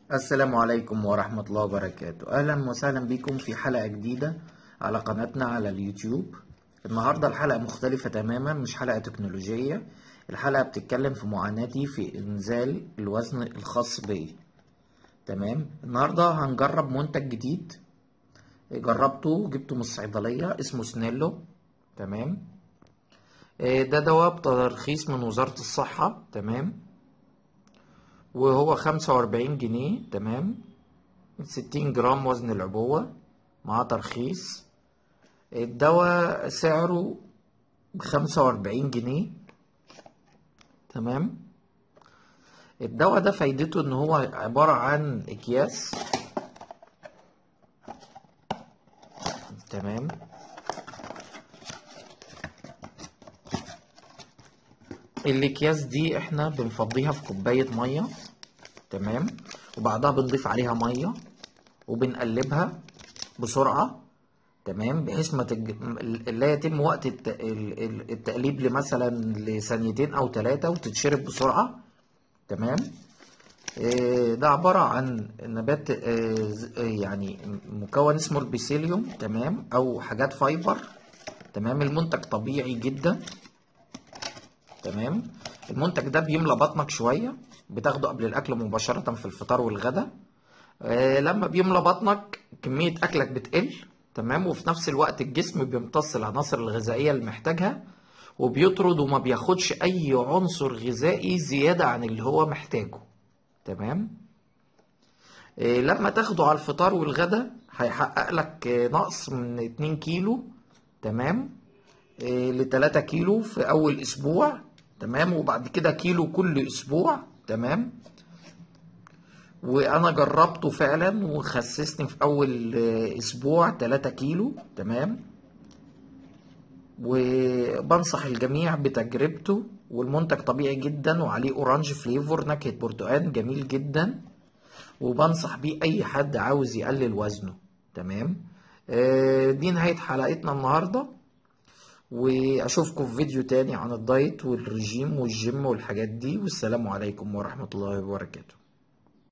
السلام عليكم ورحمة الله وبركاته أهلا وسهلا بكم في حلقة جديدة على قناتنا على اليوتيوب النهاردة الحلقة مختلفة تماما مش حلقة تكنولوجية الحلقة بتتكلم في معاناتي في إنزال الوزن الخاص بي تمام النهاردة هنجرب منتج جديد جربته جبته من الصيدلية اسمه سنيلو تمام ده دواء بترخيص من وزارة الصحة تمام وهو خمسة وأربعين جنيه تمام ستين جرام وزن العبوة مع ترخيص الدواء سعره بخمسة وأربعين جنيه تمام الدواء ده فايدته ان هو عبارة عن اكياس تمام الاكياس دي احنا بنفضيها في كوباية مية تمام وبعدها بنضيف عليها مية وبنقلبها بسرعة تمام بحيث ما تج... لا يتم وقت الت... التقليب لمثلا لثانيتين او ثلاثة وتتشرب بسرعة تمام ده عبارة عن نبات يعني مكون اسمه البيسيليوم تمام او حاجات فايبر تمام المنتج طبيعي جدا تمام المنتج ده بيملى بطنك شويه بتاخده قبل الاكل مباشره في الفطار والغدا آه لما بيملى بطنك كميه اكلك بتقل تمام وفي نفس الوقت الجسم بيمتص العناصر الغذائيه اللي محتاجها وبيطرد وما بياخدش اي عنصر غذائي زياده عن اللي هو محتاجه تمام آه لما تاخده على الفطار والغدا هيحقق لك نقص من 2 كيلو تمام آه ل 3 كيلو في اول اسبوع تمام وبعد كده كيلو كل اسبوع تمام وانا جربته فعلا وخسسني في اول اسبوع 3 كيلو تمام وبنصح الجميع بتجربته والمنتج طبيعي جدا وعليه اورانج فليفور نكهة برتقال جميل جدا وبنصح بيه اي حد عاوز يقلل وزنه تمام دي نهاية حلقتنا النهارده واشوفكم في فيديو تاني عن الدايت والرجيم والجيم والحاجات دي والسلام عليكم ورحمة الله وبركاته